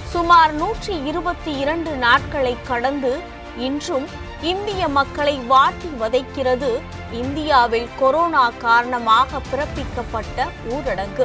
சுமார் நூற்றி இருபத்தி இரண்டு நாட்களை கடந்து இன்றும் இந்திய மக்களை வாட்டி வதைக்கிறது இந்தியாவில் கொரோனா காரணமாக பிறப்பிக்கப்பட்ட ஊரடங்கு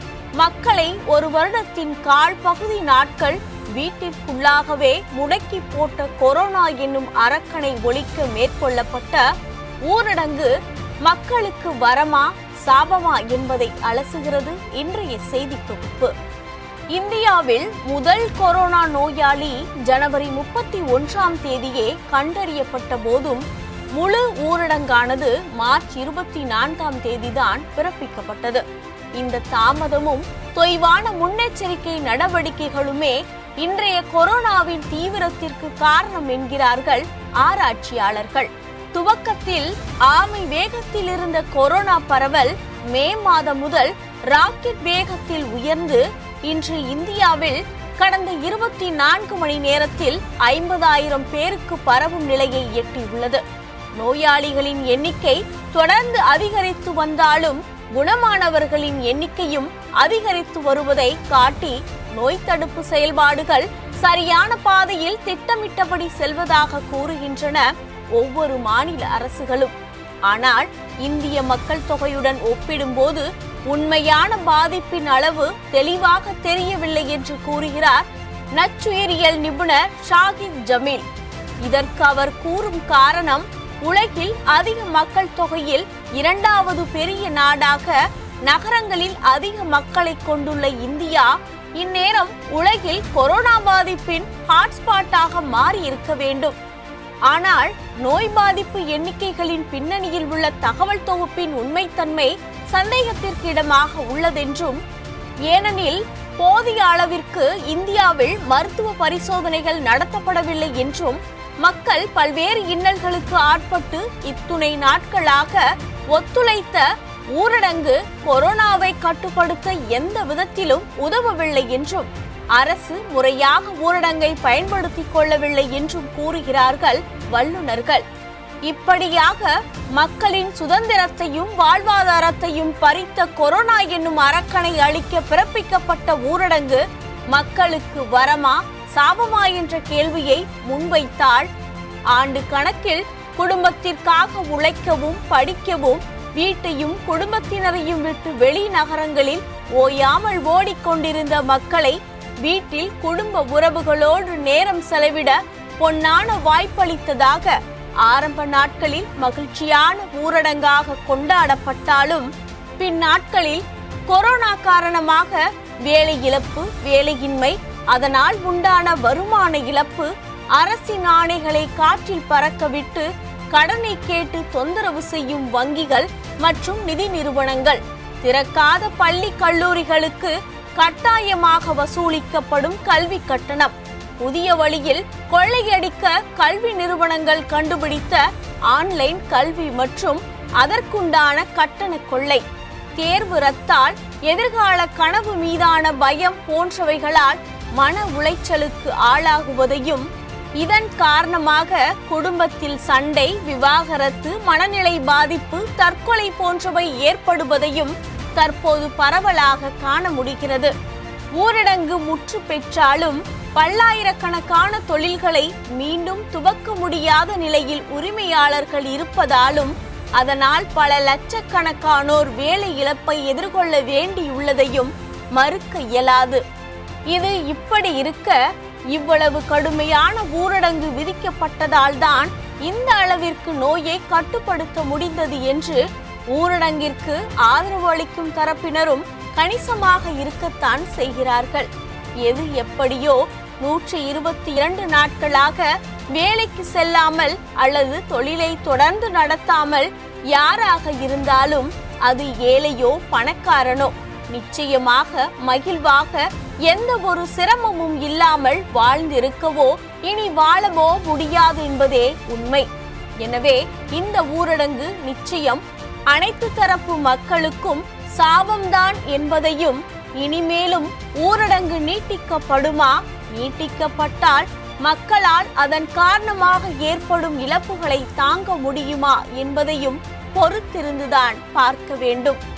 மக்களை ஒரு வருடத்தின் கால் பகுதி நாட்கள் வீட்டிற்குள்ளாகவே முடக்கி போட்ட கொரோனா என்னும் அரக்கனை ஒழிக்க மேற்கொள்ளப்பட்ட ஊரடங்கு மக்களுக்கு வரமா சாபமா என்பதை அலசுகிறது இன்றைய செய்தி தொகுப்பு இந்தியாவில் முதல் கொரோனா நோயாளி ஜனவரி முப்பத்தி ஒன்றாம் தேதியே கண்டறியப்பட்ட போதும் முழு ஊரடங்கானது மார்ச் இருபத்தி நான்காம் தேதிதான் பிறப்பிக்கப்பட்டது இந்த தாமதமும் தொய்வான முன்னெச்சரிக்கை நடவடிக்கைகளுமே இன்றைய கொரோனாவின் தீவிரத்திற்கு காரணம் என்கிறார்கள் ஆராய்ச்சியாளர்கள் துவக்கத்தில் ஆமை வேகத்தில் இருந்த கொரோனா பரவல் மே மாதம் முதல் ராக்கெட் வேகத்தில் உயர்ந்து இன்று இந்தியாவில் கடந்த இருபத்தி நான்கு மணி நேரத்தில் ஐம்பதாயிரம் பேருக்கு பரவும் நிலையை எட்டியுள்ளது நோயாளிகளின் எண்ணிக்கை தொடர்ந்து அதிகரித்து வந்தாலும் குணமானவர்களின் எண்ணிக்கையும் அதிகரித்து வருவதை காட்டி நோய் தடுப்பு செயல்பாடுகள் சரியான பாதையில் திட்டமிட்டபடி செல்வதாக கூறுகின்றன ஒவ்வொரு மாநில அரசுகளும் ஆனால் இந்திய மக்கள் தொகையுடன் ஒப்பிடும்போது உண்மையான பாதிப்பின் அளவு தெளிவாக தெரியவில்லை என்று கூறுகிறார் நச்சுயிரியல் நிபுணர் ஷாகித் ஜமீல் இதற்கு அவர் கூறும் காரணம் உலகில் அதிக மக்கள் தொகையில் இரண்டாவது பெரிய நாடாக நகரங்களில் அதிக மக்களை கொண்டுள்ள இந்தியா இந்நேரம் உலகில் கொரோனா பாதிப்பின் ஹாட்ஸ்பாட்டாக மாறி இருக்க வேண்டும் ஆனால் நோய் பாதிப்பு எண்ணிக்கைகளின் பின்னணியில் உள்ள தகவல் தொகுப்பின் உண்மைத்தன்மை சந்தேகத்திற்கிடமாக உள்ளதென்றும் ஏனெனில் போதிய அளவிற்கு இந்தியாவில் மருத்துவ பரிசோதனைகள் நடத்தப்படவில்லை என்றும் மக்கள் பல்வேறு இன்னல்களுக்கு ஆட்பட்டு இத்துணை நாட்களாக ஒத்துழைத்த ஊரடங்கு கொரோனாவை கட்டுப்படுத்த எந்த விதத்திலும் உதவவில்லை என்றும் அரசு முறையாக ஊரடங்கை பயன்படுத்திக் கொள்ளவில்லை என்றும் கூறுகிறார்கள் வல்லுநர்கள் இப்படியாக மக்களின் சுதந்திரத்தையும் வாழ்வாதாரத்தையும் பறித்த கொரோனா என்னும் அரக்கனை அழிக்க பிறப்பிக்கப்பட்ட ஊரடங்கு மக்களுக்கு வரமா சாபமா என்ற கேள்வியை முன்வைத்தால் ஆண்டு கணக்கில் குடும்பத்திற்காக உழைக்கவும் படிக்கவும் வீட்டையும் குடும்பத்தினரையும் விட்டு வெளி நகரங்களில் ஓயாமல் ஓடிக்கொண்டிருந்த மக்களை வீட்டில் குடும்ப உறவுகளோடு நேரம் செலவிட பொன்னான வாய்ப்பளித்ததாக ஆரம்ப நாட்களில் மகிழ்ச்சியான ஊரடங்காக கொண்டாடப்பட்டாலும் பின் நாட்களில் கொரோனா காரணமாக வேலை இழப்பு வேலையின்மை அதனால் உண்டான வருமான இழப்பு அரசின் ஆணைகளை காற்றில் பறக்கவிட்டு கடனை கேட்டு தொந்தரவு செய்யும் வங்கிகள் மற்றும் நிதி நிறுவனங்கள் திறக்காத பள்ளி கல்லூரிகளுக்கு கட்டாயமாக வசூலிக்கப்படும் கல்வி கட்டணம் புதிய வழியில் கொள்ளையடிக்க கல்வி நிறுவனங்கள் கண்டுபிடித்த ஆன்லைன் கல்வி மற்றும் அதற்குண்டான கட்டண கொள்ளை தேர்வு ரத்தால் எதிர்கால கனவு மீதான பயம் போன்றவைகளால் மன உளைச்சலுக்கு ஆளாகுவதையும் இதன் காரணமாக குடும்பத்தில் சண்டை விவாகரத்து மனநிலை பாதிப்பு தற்கொலை போன்றவை ஏற்படுவதையும் தற்போது பரவலாக காண முடிகிறது ஊரடங்கு முற்று பெற்றாலும் பல்லாயிரக்கணக்கான தொழில்களை மீண்டும் துவக்க முடியாத நிலையில் உரிமையாளர்கள் இருப்பதாலும் அதனால் பல லட்சக்கணக்கானோர் வேலை இழப்பை எதிர்கொள்ள வேண்டியுள்ளதையும் மறுக்க இயலாது இது இப்படி இருக்க இவ்வளவு கடுமையான ஊரடங்கு விதிக்கப்பட்டதால்தான் இந்த அளவிற்கு நோயை கட்டுப்படுத்த முடிந்தது என்று ஊரடங்கிற்கு ஆதரவு அளிக்கும் தரப்பினரும் கணிசமாக இருக்கத்தான் செய்கிறார்கள் எது எப்படியோ நூற்றி இருபத்தி இரண்டு நாட்களாக வேலைக்கு செல்லாமல் அல்லது தொழிலை தொடர்ந்து நடத்தாமல் யாராக இருந்தாலும் அது ஏழையோ பணக்காரனோ நிச்சயமாக மகிழ்வாக எந்த ஒரு சிரமமும் இல்லாமல் வாழ்ந்திருக்கவோ இனி வாழவோ முடியாது என்பதே உண்மை எனவே இந்த ஊரடங்கு நிச்சயம் அனைத்து தரப்பு மக்களுக்கும் சாபம்தான் என்பதையும் இனிமேலும் ஊரடங்கு நீட்டிக்கப்படுமா நீட்டிக்கப்பட்டால் மக்களால் அதன் காரணமாக ஏற்படும் இழப்புகளை தாங்க முடியுமா என்பதையும் பொறுத்திருந்துதான் பார்க்க வேண்டும்